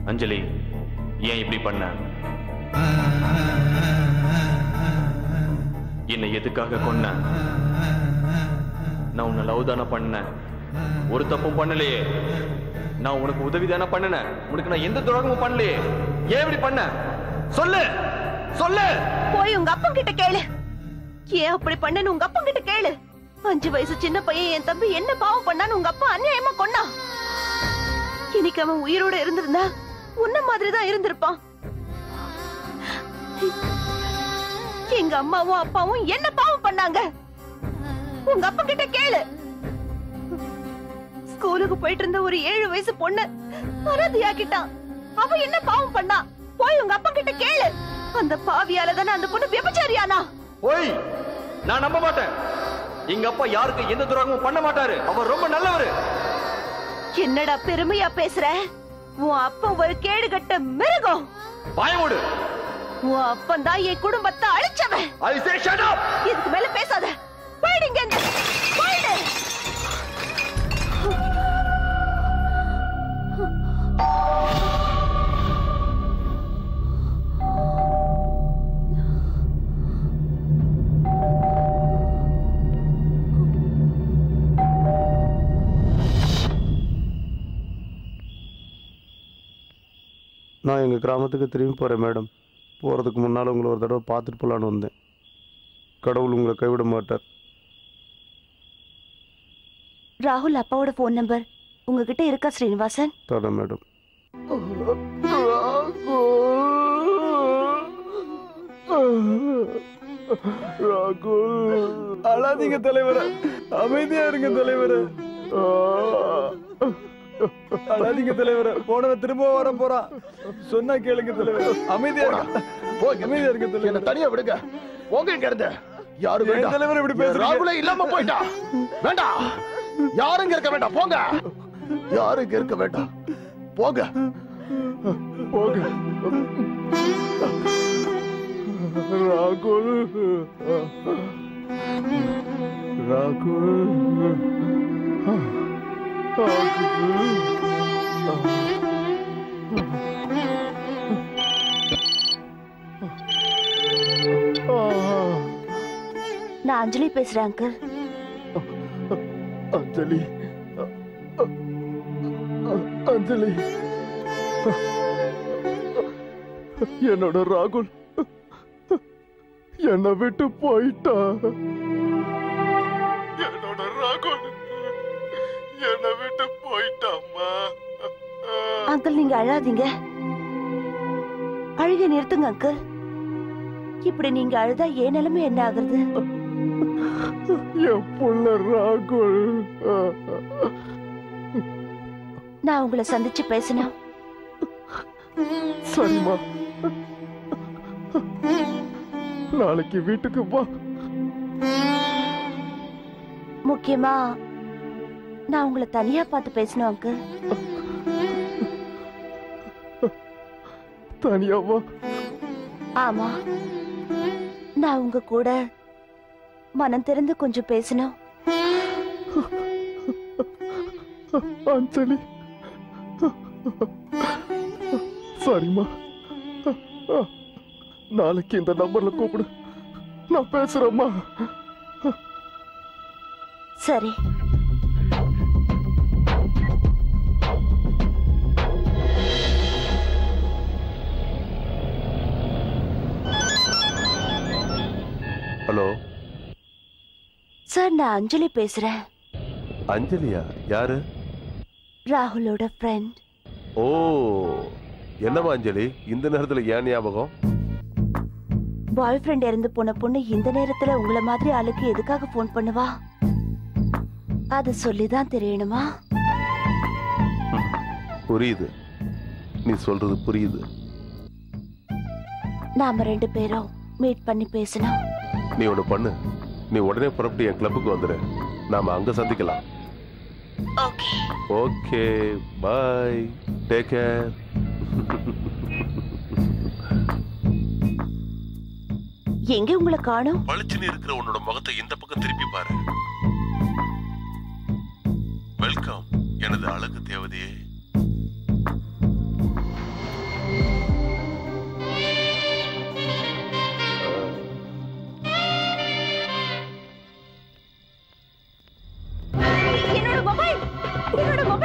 அஞ்சலி ஏன் இப்படி பண்ண என்னை எதுக்காக கொன்ன நான் உன்னை லவ் தானே பண்ணேன் ஒரு தப்பும் பண்ணலையே நான் உனக்கு உதவி தானே பண்ணினேன் உனக்கு நான் எந்த துரோகமும் பண்ணலையே ஏன் இப்படி பண்ண சொல்லு சொல்லு போய் உங்க அப்பா கிட்ட கேளு ஏன் அப்படி பண்ணனு உங்க அப்பா கிட்ட கேளு அஞ்சு வயசு சின்ன பையன் என் தம்பி என்ன பாவம் பண்ணான்னு உங்க அப்பா அநியாயமா கொன்னா இன்னைக்கு அவன் உயிரோட இருந்திருந்தா உன்ன மாதிரி தான் இருந்திருப்பான் எங்க அம்மாவும் அப்பாவும் என்ன பாவம் பண்ணாங்க உங்க அப்பா கிட்ட கேளு ஸ்கூலுக்கு போயிட்டு இருந்த ஒரு ஏழு வயசு பொண்ணு அறதியாக்கிட்டான் அவ என்ன பாவம் பண்ணா போய் உங்க அப்பா கிட்ட கேளு அந்த பாவியால தானே அந்த பொண்ணு விபச்சாரியானா ஓய் நான் நம்ப மாட்டேன் எங்க அப்பா யாருக்கு எந்த துரோகமும் பண்ண மாட்டாரு அவர் ரொம்ப நல்லவரு என்னடா பெருமையா பேசுற உன் அப்பா ஒரு கேடு கட்ட மிருகம் பயமுடு உன் அப்பன் தான் என் குடும்பத்தை அழிச்சவன் ஐ சே ஷட் அப் இதுக்கு மேல பேசாத போயிடுங்க போயிடு நான் எங்கள் கிராமத்துக்கு திரும்பி போகிறேன் மேடம் போகிறதுக்கு முன்னால் உங்களை ஒரு தடவை பார்த்துட்டு போகலான்னு வந்தேன் கடவுள் உங்களை கைவிட மாட்டார் ராகுல் அப்பாவோட போன் நம்பர் உங்ககிட்ட இருக்கா ஸ்ரீனிவாசன் தரேன் மேடம் அழாதீங்க தலைவர அமைதியா இருங்க தலைவர அழாதீங்க தலைவர போனவன் திரும்ப வர போறான் சொன்னா கேளுங்க தலைவர் அமைதியா இருங்க போங்க அமைதியா இருங்க என்ன தலைவர் தனியா விடுங்க போங்க இங்க இருந்து யாரு ஏன் வேண்டாம் தலைவர் இப்படி பேசுறீங்க? ராகுலே இல்லாம போயிட்டா வேண்டாம் யாரும் இங்க இருக்க வேண்டாம் போங்க யாரும் இங்க இருக்க வேண்டாம் போங்க போங்க ராகுல் ராகுல் நான் அஞ்சலி பேசுறேன் அங்கிள் அஞ்சலி அஞ்சலி என்னோட ராகுல் என்னை விட்டு போயிட்டா என்னோட ராகுல் என்னை விட்டு போயிட்டாம்மா அங்கிள் நீங்க அழாதீங்க அழுக நிறுத்துங்க அங்கிள் இப்படி நீங்க அழுதா என் நிலைமை என்ன ஆகுறது என் புள்ள ராகுல் நான் உங்களை சந்திச்சு பேசணும் சரிம்மா நாளைக்கு வீட்டுக்கு வா முக்கியமா நான் உங்களை தனியா பார்த்து பேசணும் அங்கிள் தனியா வா ஆமா நான் உங்க கூட மனம் திறந்து கொஞ்சம் பேசணும் அஞ்சலி சரிம்மா நாளைக்கு இந்த நம்பர்ல கூப்பிடு நான் பேசுறேம்மா சரி ஹலோ சார் நான் அஞ்சலி பேசுறேன் அஞ்சலியா யாரு ராகுலோட ஃப்ரெண்ட் ஓ என்னம்மா அஞ்சலி இந்த நேரத்துல ஏன் ஞாபகம் பாய் ஃப்ரெண்ட் இறந்து போன பொண்ணு இந்த நேரத்துல உங்கள மாதிரி ஆளுக்கு எதுக்காக ஃபோன் பண்ணுவா அது சொல்லிதான் தெரியணுமா புரியுது நீ சொல்றது புரியுது நாம ரெண்டு பேரும் மீட் பண்ணி பேசணும் நீ ஒண்ணு பண்ணு நீ உடனே புறப்பட்டு என் கிளப்புக்கு வந்துடு நாம அங்க சந்திக்கலாம் okay okay bye take care எங்க உங்களை காணோம் பளிச்சுன்னு இருக்கிற உன்னோட முகத்தை இந்த பக்கம் திருப்பி பாரு வெல்கம் எனது அழகு தேவதையே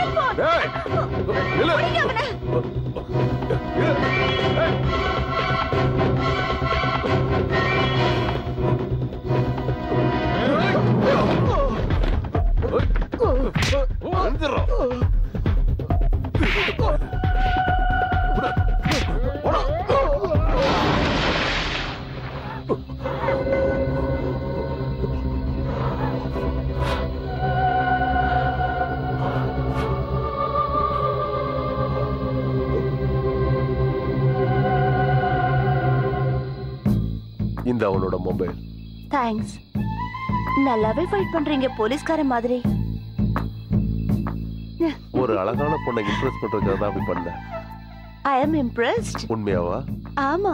மொபைல் போன் டேய் இல்ல பிடிங்க அவனை வந்துடுறோம் இந்த அவனோட மொபைல் தேங்க்ஸ் நல்லாவே ஃபைட் பண்றீங்க போலீஸ்கார மாதிரி ஒரு அழகான பொண்ணை இம்ப்ரெஸ் பண்றதுக்காக தான் அப்படி பண்ண ஐ அம் இம்ப்ரெஸ்ட் உண்மையாவா ஆமா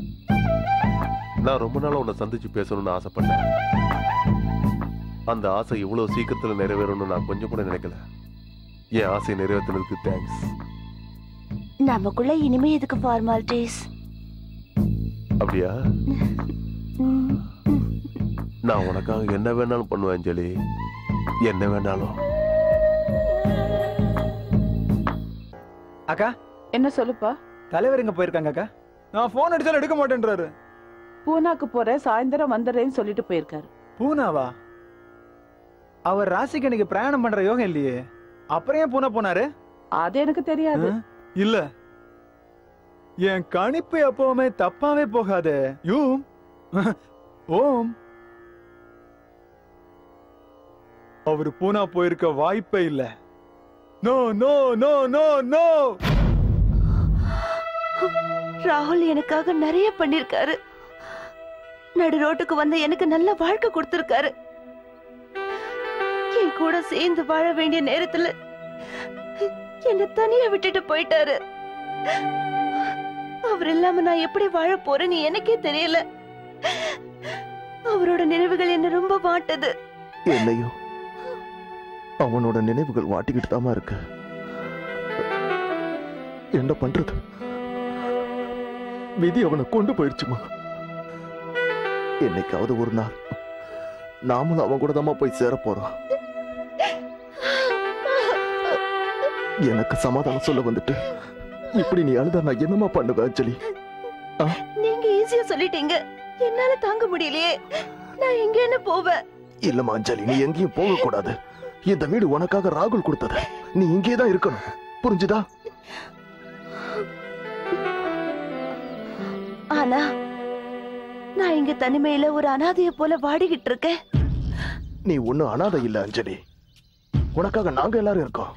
நான் ரொம்ப நாளா உன்னை சந்திச்சு பேசணும்னு ஆசைப்பட்டேன் அந்த ஆசை இவ்வளவு சீக்கிரத்துல நிறைவேறும்னு நான் கொஞ்சம் கூட நினைக்கல என் ஆசை நிறைவேற்றினதுக்கு தேங்க்ஸ் நமக்குள்ள இனிமே எதுக்கு ஃபார்மாலிட்டிஸ் அப்படியா நான் உனக்காக என்ன வேணாலும் பண்ணுவேன் அஞ்சலி என்ன வேணாலும் அக்கா என்ன சொல்லுப்பா தலைவர் எங்க போயிருக்காங்க அக்கா நான் போன் அடிச்சாலும் எடுக்க மாட்டேன்றாரு பூனாக்கு போறேன் சாயந்தரம் வந்துடுறேன்னு சொல்லிட்டு போயிருக்காரு பூனாவா அவர் ராசிக்கு இன்னைக்கு பிரயாணம் பண்ற யோகம் இல்லையே அப்புறம் ஏன் பூனா போனாரு அது எனக்கு தெரியாது ஆ? இல்ல என் கணிப்பு எப்பவுமே தப்பாவே போகாது யூ ஓம் அவர் பூனா போயிருக்க வாய்ப்பே இல்ல no no no no no ராகுல் எனக்காக நிறைய பண்ணிருக்காரு நடு ரோட்டுக்கு வந்து எனக்கு நல்ல வாழ்க்கை கொடுத்திருக்காரு என் கூட சேர்ந்து வாழ வேண்டிய நேரத்துல என்ன தனியா விட்டுட்டு போயிட்டாரு அவர் இல்லாம நான் எப்படி வாழ போறேன்னு எனக்கே தெரியல அவரோட நினைவுகள் என்ன ரொம்ப வாட்டுது என்னையும் அவனோட நினைவுகள் வாட்டிக்கிட்டு தாமா இருக்கு என்ன பண்றது விதி அவனை கொண்டு போயிடுச்சுமா என்னைக்காவது ஒரு நாள் நாமளும் அவன் கூட தாமா போய் சேர போறோம் எனக்கு சமாதானம் சொல்ல வந்துட்டு இப்படி நீ அழுதா நான் என்னமா பண்ணுவேன் அஞ்சலி நீங்க ஈஸியா சொல்லிட்டீங்க என்னால தாங்க முடியலையே நான் எங்க என்ன போவேன் இல்லம்மா அஞ்சலி நீ எங்கேயும் போக கூடாது இந்த வீடு உனக்காக ராகுல் கொடுத்தது நீ இங்கே தான் இருக்கணும் புரிஞ்சுதா ஆனா நான் இங்க தனிமையில ஒரு அனாதைய போல வாடிக்கிட்டு இருக்கேன் நீ ஒண்ணும் அனாதை இல்ல அஞ்சலி உனக்காக நாங்க எல்லாரும் இருக்கோம்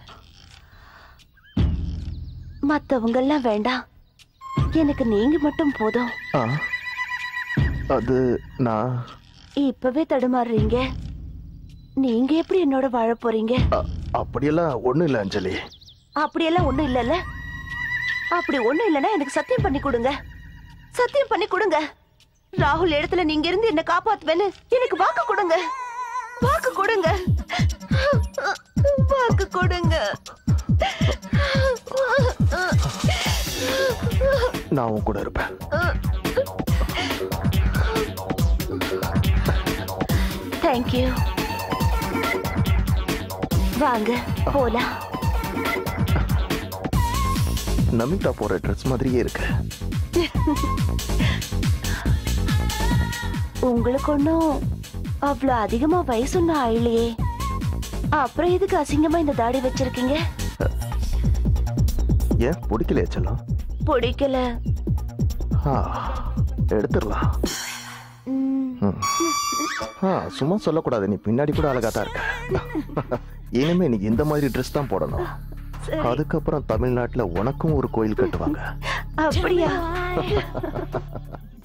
மத்தவங்க எல்லாம் வேண்டாம் எனக்கு நீங்க மட்டும் போதும் ஆ, அது நான் இப்பவே தடுமாறுறீங்க நீங்க எப்படி என்னோட வாழ போறீங்க அ- அப்படியெல்லாம் ஒண்ணும் இல்ல அஞ்சலி அப்படியெல்லாம் ஒண்ணும் இல்லல்ல அப்படி ஒண்ணும் இல்லைன்னா எனக்கு சத்தியம் பண்ணி கொடுங்க சத்தியம் பண்ணி கொடுங்க ராகுல் இடத்துல நீங்க இருந்து என்ன காப்பாத்துவேன்னு எனக்கு வாக்கு கொடுங்க வாக்கு கொடுங்க வாக்கு கொடுங்க நான் உன் கூட இருப்பேன் தேங்க்யூ வாங்க போலாம் நமிதா போற ட்ரெஸ் மாதிரியே இருக்கு உங்களுக்கு ஒன்றும் அவ்வளோ அதிகமா வயசு ஒன்றும் ஆயிலையே அப்புறம் எதுக்கு அசிங்கமா இந்த தாடி வச்சிருக்கீங்க ஏன் பிடிக்கலையா செல்லம் பிடிக்கல ஆ, எடுத்துடலாம் ம், ம். ஆ, சும்மா சொல்லக்கூடாது நீ பின்னாடி கூட அழகா தான் இருக்க இனிமே நீ இந்த மாதிரி ட்ரெஸ் தான் போடணும் சரி. அதுக்கப்புறம் தமிழ்நாட்டுல உனக்கும் ஒரு கோயில் கட்டுவாங்க அப்படியா